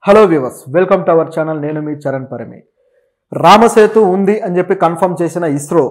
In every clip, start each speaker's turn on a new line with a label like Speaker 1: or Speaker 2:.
Speaker 1: hello viewers welcome to our channel నేను మీ చరణ్ పరిమి రామసేతు ఉంది అని చెప్పి కన్ఫర్మ్ చేసిన ఇస్రో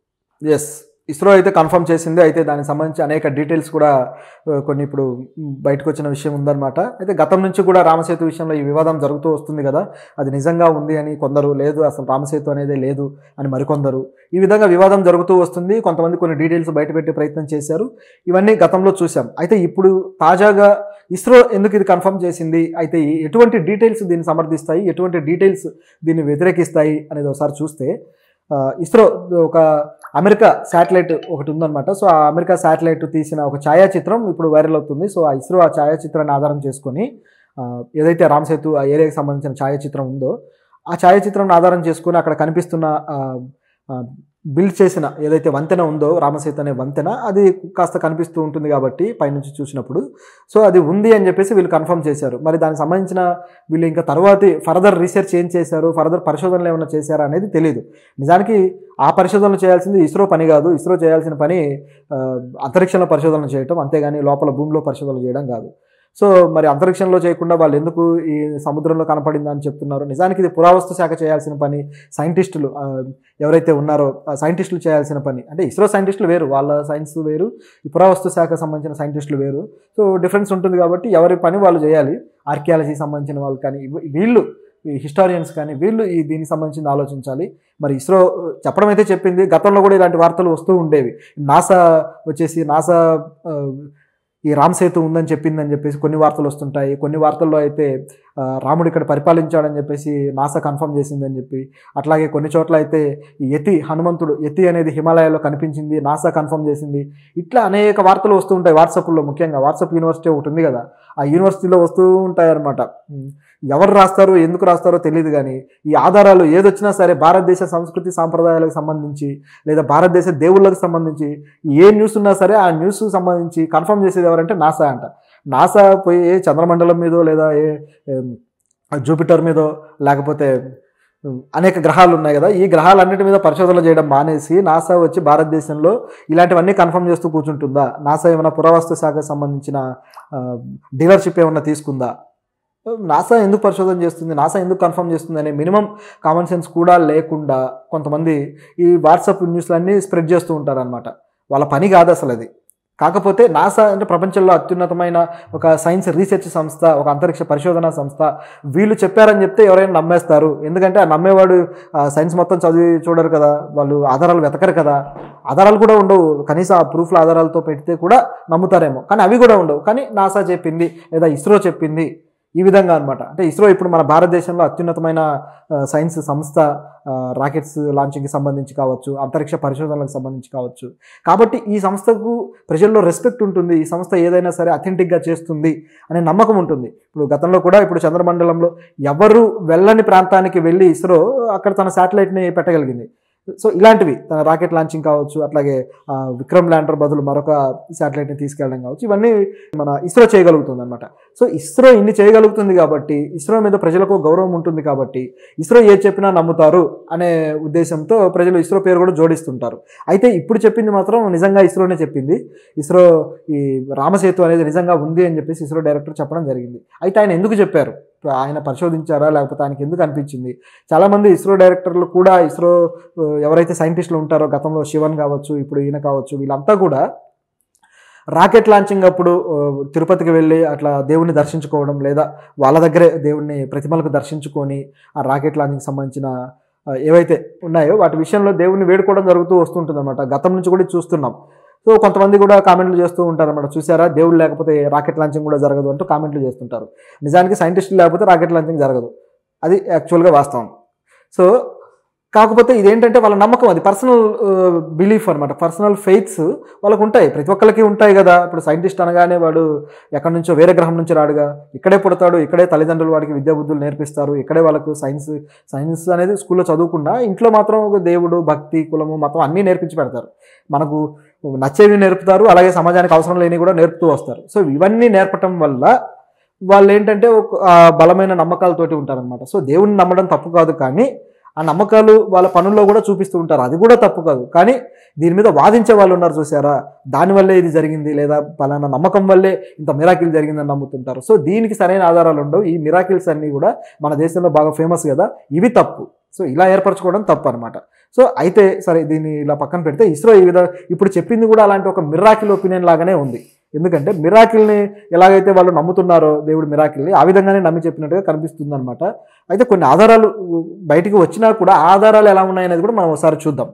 Speaker 1: ఎస్ ఇస్రో అయితే కన్ఫర్మ్ చేసింది అయితే దానికి సంబంధించి అనేక డీటెయిల్స్ కూడా ఆ, కొన్ని ఇప్పుడు బయటకు వచ్చిన విషయం ఉందన్నమాట అయితే గతం నుంచి కూడా రామసేతు విషయంలో ఈ వివాదం జరుగుతూ వస్తుంది కదా అది నిజంగా ఉంది అని కొందరు లేదు అసలు రామసేతు అనేది లేదు అని మరికొందరు ఈ విధంగా వివాదం జరుగుతూ వస్తుంది కొంతమంది కొన్ని డీటెయిల్స్ బయటపెట్టే ప్రయత్నం చేశారు ఇవన్నీ గతంలో చూసాం అయితే ఇప్పుడు తాజాగా ఇస్రో ఎందుకు ఇది కన్ఫర్మ్ చేసింది అయితే ఈ- ఎటువంటి డీటెయిల్స్ దీన్ని సమర్థిస్తాయి ఎటువంటి డీటెయిల్స్ దీన్ని వ్యతిరేకిస్తాయి అనేది ఒకసారి చూస్తే ఆ, ఇస్రో ఒక అమెరికా శాటిలైట్ ఒకటి ఉందన్నమాట సో ఆ అమెరికా శాటిలైట్ తీసిన ఒక ఛాయాచిత్రం ఇప్పుడు వైరల్ అవుతుంది సో ఆ ఇస్రో ఆ ఛాయాచిత్రాన్ని ఆధారం చేసుకొని ఆ, ఏదైతే రామ్ సేతు ఆ ఏరియాకి సంబంధించిన ఛాయాచిత్రం ఉందో ఆ ఛాయాచిత్రం ఆధారం చేసుకొని అక్కడ కనిపిస్తున్న ఆ, ఆ, బిల్డ్ చేసిన ఏదైతే వంతెన ఉందో రామసేతు అనే వంతెన అది కాస్త కనిపిస్తూ ఉంటుంది కాబట్టి పైనుంచి చూసినప్పుడు సో అది ఉంది అని చెప్పేసి వీళ్ళు కన్ఫర్మ్ చేశారు మరి దానికి సంబంధించిన వీళ్ళు ఇంకా తర్వాతి ఫర్దర్ రీసెర్చ్ ఏం చేశారు ఫర్దర్ పరిశోధనలు ఏమైనా చేశారా అనేది తెలియదు నిజానికి ఆ పరిశోధనలు చేయాల్సింది ఇస్రో పని కాదు ఇస్రో చేయాల్సిన పని ఆ, అంతరిక్షంలో పరిశోధనలు చేయటం అంతేగాని లోపల భూమిలో పరిశోధనలు చేయడం కాదు సో మరి అంతరిక్షంలో చేయకుండా వాళ్ళు ఎందుకు ఈ సముద్రంలో కనపడిందా అని చెప్తున్నారు నిజానికి ఇది పురావస్తు శాఖ చేయాల్సిన పని సైంటిస్టులు ఆ, ఎవరైతే ఉన్నారో ఆ సైంటిస్టులు చేయాల్సిన పని అంటే ఇస్రో సైంటిస్టులు వేరు వాళ్ళ సైన్స్ వేరు ఈ పురావస్తు శాఖకు సంబంధించిన సైంటిస్టులు వేరు సో డిఫరెన్స్ ఉంటుంది కాబట్టి ఎవరి పని వాళ్ళు చేయాలి ఆర్కియాలజీకి సంబంధించిన వాళ్ళు కానీ ఇవ్- వీళ్ళు ఈ హిస్టారియన్స్ కానీ వీళ్ళు ఈ దీనికి సంబంధించి ఆలోచించాలి మరి ఇస్రో ఆ, చెప్పడం అయితే చెప్పింది గతంలో కూడా ఇలాంటి వార్తలు వస్తూ ఉండేవి నాసా వచ్చేసి నాసా ఆ, ఈ రామ్ సేతు ఉందని చెప్పిందని చెప్పేసి కొన్ని వార్తలు వస్తుంటాయి కొన్ని వార్తల్లో అయితే ఆ, రాముడు ఇక్కడ పరిపాలించాడని చెప్పేసి నాసా కన్ఫర్మ్ చేసిందని చెప్పి అట్లాగే కొన్ని చోట్ల అయితే ఈ యతి హనుమంతుడు యతి అనేది హిమాలయాలో కనిపించింది నాసా కన్ఫర్మ్ చేసింది ఇట్లా అనేక వార్తలు వస్తూ ఉంటాయి వాట్సాప్లో ముఖ్యంగా వాట్సాప్ యూనివర్సిటీ ఒకటి ఉంది కదా ఆ యూనివర్సిటీలో వస్తూ ఉంటాయి అనమాట ఎవరు రాస్తారో ఎందుకు రాస్తారో తెలియదు కానీ ఈ ఆధారాలు ఏదొచ్చినా సరే భారతదేశ సంస్కృతి సాంప్రదాయాలకు సంబంధించి లేదా భారతదేశ దేవుళ్ళకు సంబంధించి ఏ న్యూస్ ఉన్నా సరే ఆ న్యూస్ సంబంధించి కన్ఫర్మ్ చేసేది ఎవరంటే నాసా అంట నాసా పోయి ఏ చంద్రమండలం మీదో లేదా ఏ ఏం, జూపిటర్ మీదో లేకపోతే ఉమ్, అనేక గ్రహాలు ఉన్నాయి కదా ఈ గ్రహాలన్నిటి మీద పరిశోధనలు చేయడం మానేసి నాసా వచ్చి భారతదేశంలో ఇలాంటివన్నీ కన్ఫర్మ్ చేస్తూ కూర్చుంటుందా నాసా ఏమైనా పురావస్తు శాఖకు సంబంధించిన డీలర్షిప్ ఏమైనా తీసుకుందా నాసా ఎందుకు పరిశోధన చేస్తుంది నాసా ఎందుకు కన్ఫర్మ్ చేస్తుంది అనే మినిమం కామన్ సెన్స్ కూడా లేకుండా కొంతమంది ఈ వాట్సాప్ న్యూస్లన్నీ స్ప్రెడ్ చేస్తూ ఉంటారనమాట వాళ్ళ పని కాదు అసలు అది కాకపోతే నాసా అంటే ప్రపంచంలో అత్యున్నతమైన ఒక సైన్స్ రీసెర్చ్ సంస్థ ఒక అంతరిక్ష పరిశోధన సంస్థ వీళ్ళు చెప్పారని చెప్తే ఎవరైనా నమ్మేస్తారు ఎందుకంటే ఆ నమ్మేవాడు ఆ సైన్స్ మొత్తం చదివి చూడరు కదా వాళ్ళు ఆధారాలు వెతకరు కదా ఆధారాలు కూడా ఉండవు కనీసం ఆ ప్రూఫ్ల ఆధారాలతో పెడితే కూడా నమ్ముతారేమో కానీ అవి కూడా ఉండవు కానీ నాసా చెప్పింది లేదా ఇస్రో చెప్పింది ఈ విధంగా అనమాట అంటే ఇస్రో ఇప్పుడు మన భారతదేశంలో అత్యున్నతమైన ఆ, సైన్స్ సంస్థ ఆ, రాకెట్స్ లాంచింగ్కి సంబంధించి కావచ్చు అంతరిక్ష పరిశోధనలకు సంబంధించి కావచ్చు కాబట్టి ఈ సంస్థకు ప్రజల్లో రెస్పెక్ట్ ఉంటుంది ఈ సంస్థ ఏదైనా సరే అథెంటిక్గా చేస్తుంది అనే నమ్మకం ఉంటుంది ఇప్పుడు గతంలో కూడా ఇప్పుడు చంద్రమండలంలో ఎవరు వెళ్ళని ప్రాంతానికి వెళ్ళి ఇస్రో అక్కడ తన శాటిలైట్ని పెట్టగలిగింది సో ఇలాంటివి తన రాకెట్ లాంచింగ్ కావచ్చు అట్లాగే ఆ, విక్రమ్ ల్యాండర్ బదులు మరొక శాటిలైట్ని తీసుకెళ్ళడం కావచ్చు ఇవన్నీ మన ఇస్రో చేయగలుగుతుంది అనమాట సో ఇస్రో ఇన్ని చేయగలుగుతుంది కాబట్టి ఇస్రో మీద ప్రజలకు గౌరవం ఉంటుంది కాబట్టి ఇస్రో ఏది చెప్పినా నమ్ముతారు అనే ఉద్దేశంతో ప్రజలు ఇస్రో పేరు కూడా జోడిస్తుంటారు అయితే ఇప్పుడు చెప్పింది మాత్రం నిజంగా ఇస్రోనే చెప్పింది ఇస్రో ఈ రామసేతు అనేది నిజంగా ఉంది అని చెప్పేసి ఇస్రో డైరెక్టర్ చెప్పడం జరిగింది అయితే ఆయన ఎందుకు చెప్పారు ఆయన పరిశోధించారా లేకపోతే ఆయనకి ఎందుకు అనిపించింది చాలామంది ఇస్రో డైరెక్టర్లు కూడా ఇస్రో ఆ, ఎవరైతే సైంటిస్టులు ఉంటారో గతంలో శివన్ కావచ్చు ఇప్పుడు ఈయన కావచ్చు వీళ్ళంతా కూడా రాకెట్ లాంచింగ్ అప్పుడు ఆ, తిరుపతికి వెళ్ళి అట్లా దేవుణ్ణి దర్శించుకోవడం లేదా వాళ్ళ దగ్గరే దేవుణ్ణి ప్రతిమలకు దర్శించుకొని ఆ రాకెట్ లాంచింగ్కి సంబంధించిన ఆ, ఏవైతే ఉన్నాయో వాటి విషయంలో దేవుణ్ణి వేడుకోవడం జరుగుతూ వస్తుంటుంది అనమాట గతం నుంచి కూడా చూస్తున్నాం సో కొంతమంది కూడా కామెంట్లు చేస్తూ ఉంటారు అనమాట చూసారా దేవుడు లేకపోతే రాకెట్ లాంచింగ్ కూడా జరగదు అంటూ కామెంట్లు చేస్తుంటారు నిజానికి సైంటిస్టులు లేకపోతే రాకెట్ లాంచింగ్ జరగదు అది యాక్చువల్గా వాస్తవం సో కాకపోతే ఇదేంటంటే వాళ్ళ నమ్మకం అది పర్సనల్ బిలీఫ్ అనమాట పర్సనల్ ఫెయిత్స్ వాళ్ళకు ఉంటాయి ప్రతి ఒక్కరికి ఉంటాయి కదా ఇప్పుడు సైంటిస్ట్ అనగానే వాడు ఎక్కడి నుంచో వేరే గ్రహం నుంచి రాడుగా ఇక్కడే పుడతాడు ఇక్కడే తల్లిదండ్రులు వాడికి విద్యా బుద్ధులు నేర్పిస్తారు ఇక్కడే వాళ్ళకు సైన్స్ సైన్స్ అనేది స్కూల్లో చదువుకున్నా ఇంట్లో మాత్రం ఒక దేవుడు భక్తి కులము మతం అన్నీ నేర్పించి పెడతారు మనకు నచ్చేవి నేర్పుతారు అలాగే సమాజానికి అవసరం లేని కూడా నేర్పుతూ వస్తారు సో ఇవన్నీ నేర్పటం వల్ల వాళ్ళు ఏంటంటే ఒక ఆ, బలమైన నమ్మకాలతోటి ఉంటారనమాట సో దేవుణ్ణి నమ్మడం తప్పు కాదు కానీ ఆ నమ్మకాలు వాళ్ళ పనుల్లో కూడా చూపిస్తూ ఉంటారు అది కూడా తప్పు కాదు కానీ దీని మీద వాదించే వాళ్ళు ఉన్నారు చూసారా దానివల్లే ఇది జరిగింది లేదా పలానా నమ్మకం వల్లే ఇంత మిరాకిల్ జరిగిందని నమ్ముతుంటారు సో దీనికి సరైన ఆధారాలు ఉండవు ఈ మిరాకిల్స్ అన్నీ కూడా మన దేశంలో బాగా ఫేమస్ కదా ఇవి తప్పు సో ఇలా ఏర్పరచుకోవడం తప్పు అనమాట సో అయితే సరే దీన్ని ఇలా పక్కన పెడితే ఇస్రో ఈ విధంగా ఇప్పుడు చెప్పింది కూడా అలాంటి ఒక మిరాకిల్ ఒపీనియన్ లాగానే ఉంది ఎందుకంటే మిరాకిల్ని ఎలాగైతే వాళ్ళు నమ్ముతున్నారో దేవుడు మిరాకిల్ని ఆ విధంగానే నమ్మి చెప్పినట్టుగా కనిపిస్తుంది అనమాట అయితే కొన్ని ఆధారాలు బయటికి వచ్చినా కూడా ఆ ఆధారాలు ఎలా ఉన్నాయనేది కూడా మనం ఒకసారి చూద్దాం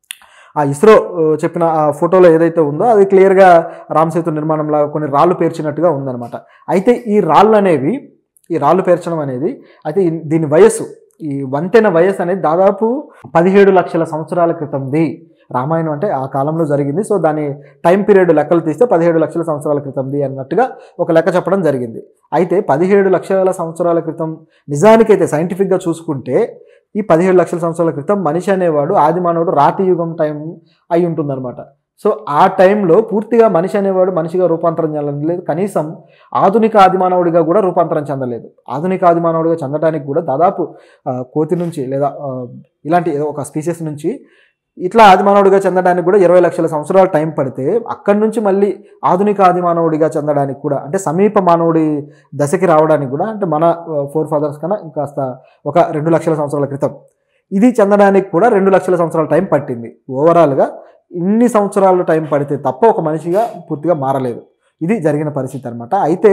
Speaker 1: ఆ ఇస్రో ఆ, చెప్పిన ఆ ఫోటోలో ఏదైతే ఉందో అది క్లియర్గా రామ్ సేతు నిర్మాణం లాగా కొన్ని రాళ్ళు పేర్చినట్టుగా ఉందన్నమాట అయితే ఈ రాళ్ళు అనేవి ఈ రాళ్ళు పేర్చడం అనేది అయితే ఈ- దీని వయస్సు ఈ వంతెన వయస్సు అనేది దాదాపు పదిహేడు లక్షల సంవత్సరాల క్రితంది రామాయణం అంటే ఆ కాలంలో జరిగింది సో దాని టైం పీరియడ్ లెక్కలు తీస్తే పదిహేడు లక్షల సంవత్సరాల క్రితంది అన్నట్టుగా ఒక లెక్క చెప్పడం జరిగింది అయితే పదిహేడు లక్షల సంవత్సరాల క్రితం నిజానికైతే సైంటిఫిక్గా చూసుకుంటే ఈ పదిహేడు లక్షల సంవత్సరాల క్రితం మనిషి అనేవాడు ఆది మానవుడు రాతి యుగం టైం అయి ఉంటుందన్నమాట సో ఆ టైంలో పూర్తిగా మనిషి అనేవాడు మనిషిగా రూపాంతరం చెందలేదు కనీసం ఆధునిక ఆదిమానవుడిగా కూడా రూపాంతరం చెందలేదు ఆధునిక ఆదిమానవుడిగా చెందడానికి కూడా దాదాపు ఆ, కోతి నుంచి లేదా ఆ, ఇలాంటి ఏదో ఒక స్పీసెస్ నుంచి ఇట్లా ఆదిమానవుడిగా చెందడానికి కూడా ఇరవై లక్షల సంవత్సరాలు టైం పడితే అక్కడి నుంచి మళ్ళీ ఆధునిక ఆదిమానవుడిగా చెందడానికి కూడా అంటే సమీప మానవుడి దశకి రావడానికి కూడా అంటే మన ఫోర్ ఫాదర్స్ కన్నా ఇంకాస్త ఒక రెండు లక్షల సంవత్సరాల క్రితం ఇది చెందడానికి కూడా రెండు లక్షల సంవత్సరాల టైం పట్టింది ఓవరాల్గా ఇన్ని సంవత్సరాలు టైం పడితే తప్ప ఒక మనిషిగా పూర్తిగా మారలేదు ఇది జరిగిన పరిస్థితి అనమాట అయితే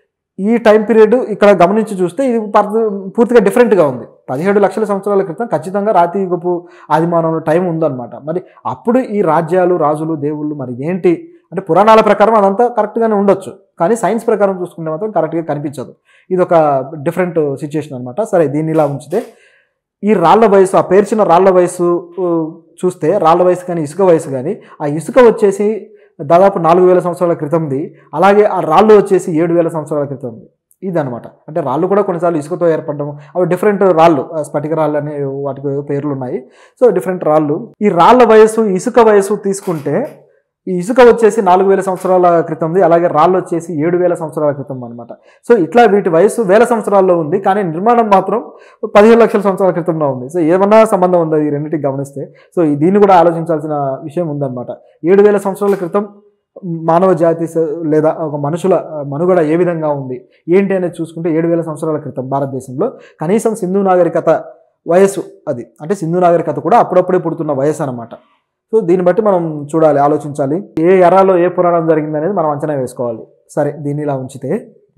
Speaker 1: ఈ టైం పీరియడ్ ఇక్కడ గమనించి చూస్తే ఇది పర్- పూర్తిగా డిఫరెంట్గా ఉంది పదిహేడు లక్షల సంవత్సరాల క్రితం ఖచ్చితంగా రాతి యుగపు ఆదిమానవుల టైం ఉందన్నమాట మరి అప్పుడు ఈ రాజ్యాలు రాజులు దేవుళ్ళు మరి ఏంటి అంటే పురాణాల ప్రకారం అదంతా కరెక్ట్గానే ఉండొచ్చు కానీ సైన్స్ ప్రకారం చూసుకుంటే మాత్రం కరెక్ట్గా కనిపించదు ఇది ఒక డిఫరెంట్ సిచ్యుయేషన్ అనమాట సరే దీన్ని ఇలా ఉంచితే ఈ రాళ్ల వయసు ఆ పేర్చిన రాళ్ల వయసు ఊ, చూస్తే రాళ్ల వయసు కానీ ఇసుక వయసు కానీ ఆ ఇసుక వచ్చేసి దాదాపు నాలుగు వేల సంవత్సరాల క్రితంది అలాగే ఆ రాళ్ళు వచ్చేసి ఏడు వేల సంవత్సరాల క్రితంది ఇదనమాట అంటే రాళ్ళు కూడా కొన్నిసార్లు ఇసుకతో ఏర్పడడం అవి డిఫరెంట్ రాళ్ళు ఆ స్ఫటిక రాళ్ళు అనే వాటికి పేర్లు ఉన్నాయి సో డిఫరెంట్ రాళ్ళు ఈ రాళ్ళ వయసు ఇసుక వయసు తీసుకుంటే ఈ ఇసుక వచ్చేసి నాలుగు వేల సంవత్సరాల క్రితంది అలాగే రాళ్ళు వచ్చేసి ఏడు వేల సంవత్సరాల క్రితం అనమాట సో ఇట్లా వీటి వయసు వేల సంవత్సరాల్లో ఉంది కానీ నిర్మాణం మాత్రం పదిహేను లక్షల సంవత్సరాల క్రితంలో ఉంది సో ఏమన్నా సంబంధం ఉందా ఈ రెండింటికి గమనిస్తే సో ఈ- దీన్ని కూడా ఆలోచించాల్సిన విషయం ఉందన్నమాట ఏడు వేల సంవత్సరాల క్రితం మానవ జాతి స- లేదా ఒక మనుషుల ఆ, మనుగడ ఏ విధంగా ఉంది ఏంటి అనేది చూసుకుంటే ఏడు వేల సంవత్సరాల క్రితం భారతదేశంలో కనీసం సింధు నాగరికత వయస్సు అది అంటే సింధు నాగరికత కూడా అప్పుడప్పుడే పుడుతున్న వయసు అనమాట సో దీన్ని బట్టి మనం చూడాలి ఆలోచించాలి ఏ ఎరాలో ఏ పురాణం జరిగింది అనేది మనం అంచనా వేసుకోవాలి సరే దీన్ని ఇలా ఉంచితే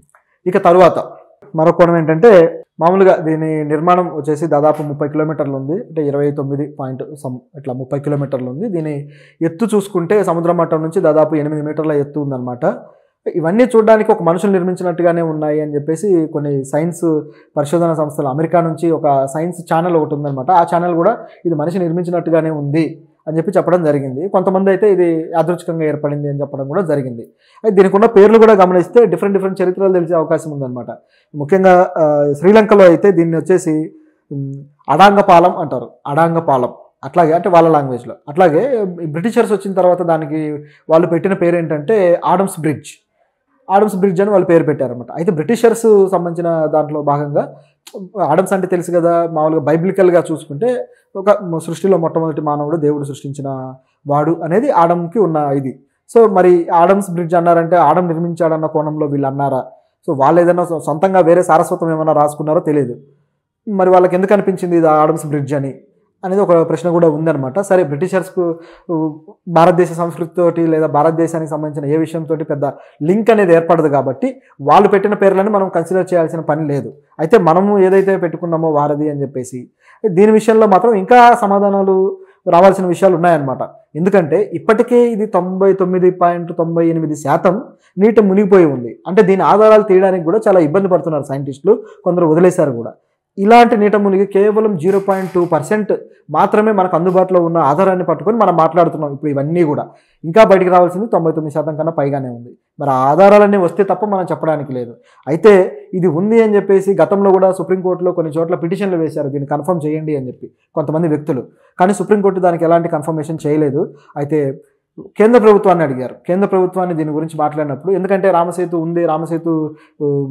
Speaker 1: ఇక తరువాత మరో కోణం ఏంటంటే మామూలుగా దీని నిర్మాణం వచ్చేసి దాదాపు ముప్పై కిలోమీటర్లు ఉంది అంటే ఇరవై తొమ్మిది పాయింట్ సమ్ ఇట్లా ముప్పై కిలోమీటర్లు ఉంది దీని ఎత్తు చూసుకుంటే సముద్ర మట్టం నుంచి దాదాపు ఎనిమిది మీటర్ల ఎత్తు ఉందన్నమాట ఇవన్నీ చూడడానికి ఒక మనుషులు నిర్మించినట్టుగానే ఉన్నాయి అని చెప్పేసి కొన్ని సైన్స్ పరిశోధన సంస్థలు అమెరికా నుంచి ఒక సైన్స్ ఛానల్ ఒకటి ఉందన్నమాట ఆ ఛానల్ కూడా ఇది మనిషి నిర్మించినట్టుగానే ఉంది అని చెప్పి చెప్పడం జరిగింది కొంతమంది అయితే ఇది యాదృచ్ఛికంగా ఏర్పడింది అని చెప్పడం కూడా జరిగింది అయితే దీనికి ఉన్న పేర్లు కూడా గమనిస్తే డిఫరెంట్ డిఫరెంట్ చరిత్రలు తెలిసే అవకాశం ఉందన్నమాట ముఖ్యంగా ఆ, శ్రీలంకలో అయితే దీన్ని వచ్చేసి ఉమ్, అడాంగపాలం అంటారు అడాంగపాలం అట్లాగే అంటే వాళ్ళ లాంగ్వేజ్లో అట్లాగే ఈ బ్రిటిషర్స్ వచ్చిన తర్వాత దానికి వాళ్ళు పెట్టిన పేరు ఏంటంటే ఆడమ్స్ బ్రిడ్జ్ ఆడమ్స్ బ్రిడ్జ్ అని వాళ్ళు పేరు పెట్టారనమాట అయితే బ్రిటిషర్స్ సంబంధించిన దాంట్లో భాగంగా ఆడమ్స్ అంటే తెలుసు కదా మామూలుగా బైబిలికల్గా చూసుకుంటే ఒక సృష్టిలో మొట్టమొదటి మానవుడు దేవుడు సృష్టించిన వాడు అనేది ఆడంకి ఉన్న ఇది సో మరి ఆడమ్స్ బ్రిడ్జ్ అన్నారంటే ఆడం నిర్మించాడన్న కోణంలో వీళ్ళు అన్నారా సో వాళ్ళు ఏదైనా సొ- సొంతంగా వేరే సారస్వతం ఏమైనా రాసుకున్నారో తెలియదు మరి వాళ్ళకి ఎందుకు అనిపించింది ఇది ఆడమ్స్ బ్రిడ్జ్ అని అనేది ఒక ప్రశ్న కూడా ఉందన్నమాట సరే బ్రిటిషర్స్కు ఉ, భారతదేశ సంస్కృతితోటి లేదా భారతదేశానికి సంబంధించిన ఏ విషయంతో పెద్ద లింక్ అనేది ఏర్పడదు కాబట్టి వాళ్ళు పెట్టిన పేర్లను మనం కన్సిడర్ చేయాల్సిన పని లేదు అయితే మనము ఏదైతే పెట్టుకున్నామో వారధి అని చెప్పేసి దీని విషయంలో మాత్రం ఇంకా సమాధానాలు రావాల్సిన విషయాలు ఉన్నాయన్నమాట ఎందుకంటే ఇప్పటికే ఇది తొంభై తొమ్మిది పాయింట్ తొంభై ఎనిమిది శాతం నీటి మునిగిపోయి ఉంది అంటే దీని ఆధారాలు తీయడానికి కూడా చాలా ఇబ్బంది పడుతున్నారు సైంటిస్టులు కొందరు వదిలేశారు కూడా ఇలాంటి నీట మునిగి కేవలం జీరో పాయింట్ టూ పర్సెంట్ మాత్రమే మనకు అందుబాటులో ఉన్న ఆధారాన్ని పట్టుకొని మనం మాట్లాడుతున్నాం ఇప్పుడు ఇవన్నీ కూడా ఇంకా బయటికి రావాల్సింది తొంభై తొమ్మిది శాతం కన్నా పైగానే ఉంది మరి ఆ ఆధారాలన్నీ వస్తే తప్ప మనం చెప్పడానికి లేదు అయితే ఇది ఉంది అని చెప్పేసి గతంలో కూడా సుప్రీంకోర్టులో కొన్ని చోట్ల పిటిషన్లు వేశారు దీన్ని కన్ఫర్మ్ చేయండి అని చెప్పి కొంతమంది వ్యక్తులు కానీ సుప్రీంకోర్టు దానికి ఎలాంటి కన్ఫర్మేషన్ చేయలేదు అయితే కేంద్ర ప్రభుత్వాన్ని అడిగారు కేంద్ర ప్రభుత్వాన్ని దీని గురించి మాట్లాడినప్పుడు ఎందుకంటే రామసేతు ఉంది రామసేతు ఉమ్,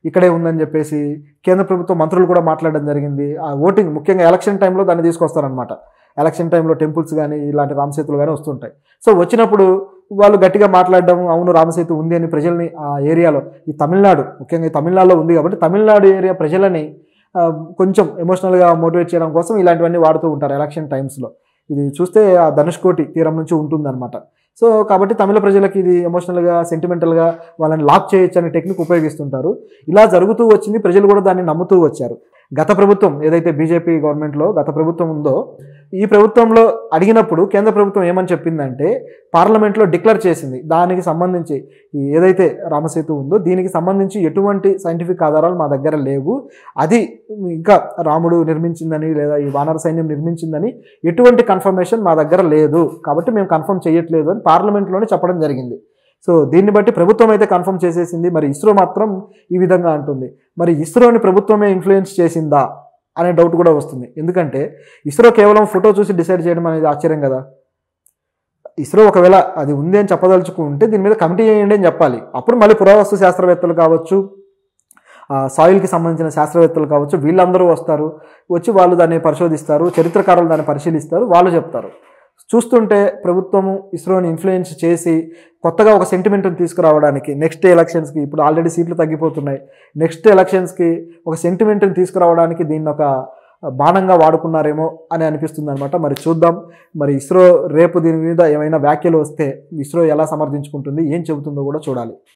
Speaker 1: ఇక్కడే ఉందని చెప్పేసి కేంద్ర ప్రభుత్వ మంత్రులు కూడా మాట్లాడడం జరిగింది ఆ ఓటింగ్ ముఖ్యంగా ఎలక్షన్ టైంలో దాన్ని తీసుకొస్తారనమాట ఎలక్షన్ టైంలో టెంపుల్స్ కానీ ఇలాంటి రామసేతులు కానీ వస్తుంటాయి సో వచ్చినప్పుడు వాళ్ళు గట్టిగా మాట్లాడడం అవును రామసేతు ఉంది అని ప్రజల్ని ఆ ఏరియాలో ఈ తమిళనాడు ముఖ్యంగా ఈ తమిళనాడులో ఉంది కాబట్టి తమిళనాడు ఏరియా ప్రజలని ఆ, కొంచెం ఎమోషనల్గా మోటివేట్ చేయడం కోసం ఇలాంటివన్నీ వాడుతూ ఉంటారు ఎలక్షన్ టైమ్స్లో ఇది చూస్తే ఆ ధనుష్కోటి తీరం నుంచి ఉంటుందన్నమాట సో కాబట్టి తమిళ ప్రజలకి ఇది ఎమోషనల్గా సెంటిమెంటల్గా వాళ్ళని లాక్ చేయొచ్చు అనే టెక్నిక్ ఉపయోగిస్తుంటారు ఇలా జరుగుతూ వచ్చింది ప్రజలు కూడా దాన్ని నమ్ముతూ వచ్చారు గత ప్రభుత్వం ఏదైతే బీజేపీ గవర్నమెంట్లో గత ప్రభుత్వం ఉందో ఈ ప్రభుత్వంలో అడిగినప్పుడు కేంద్ర ప్రభుత్వం ఏమని చెప్పిందంటే పార్లమెంట్లో డిక్లేర్ చేసింది దానికి సంబంధించి ఈ ఏదైతే రామసేతు ఉందో దీనికి సంబంధించి ఎటువంటి సైంటిఫిక్ ఆధారాలు మా దగ్గర లేవు అది ఇంకా రాముడు నిర్మించిందని లేదా ఈ వానర సైన్యం నిర్మించిందని ఎటువంటి కన్ఫర్మేషన్ మా దగ్గర లేదు కాబట్టి మేము కన్ఫర్మ్ చేయట్లేదు అని పార్లమెంట్లోనే చెప్పడం జరిగింది సో దీన్ని బట్టి ప్రభుత్వం అయితే కన్ఫర్మ్ చేసేసింది మరి ఇస్రో మాత్రం ఈ విధంగా అంటుంది మరి ఇస్రోని ప్రభుత్వమే ఇన్ఫ్లుయెన్స్ చేసిందా అనే డౌట్ కూడా వస్తుంది ఎందుకంటే ఇస్రో కేవలం ఫోటో చూసి డిసైడ్ చేయడం అనేది ఆశ్చర్యం కదా ఇస్రో ఒకవేళ అది ఉంది అని చెప్పదలుచుకుంటే దీని మీద కమిటీ చేయండి అని చెప్పాలి అప్పుడు మళ్ళీ పురావస్తు శాస్త్రవేత్తలు కావచ్చు ఆ, సాయిల్కి సంబంధించిన శాస్త్రవేత్తలు కావచ్చు వీళ్ళందరూ వస్తారు వచ్చి వాళ్ళు దాన్ని పరిశోధిస్తారు చరిత్రకారులు దాన్ని పరిశీలిస్తారు వాళ్ళు చెప్తారు చూస్తుంటే ప్రభుత్వము ఇస్రోని ఇన్ఫ్లుయెన్స్ చేసి కొత్తగా ఒక సెంటిమెంట్ని తీసుకురావడానికి నెక్స్ట్ ఎలక్షన్స్కి ఇప్పుడు ఆల్రెడీ సీట్లు తగ్గిపోతున్నాయి నెక్స్ట్ ఎలక్షన్స్కి ఒక సెంటిమెంట్ని తీసుకురావడానికి దీన్ని ఒక బాణంగా వాడుకున్నారేమో అని అనిపిస్తుంది అనమాట మరి చూద్దాం మరి ఇస్రో రేపు దీని మీద ఏమైనా వ్యాఖ్యలు వస్తే ఇస్రో ఎలా సమర్థించుకుంటుంది ఏం చెబుతుందో కూడా చూడాలి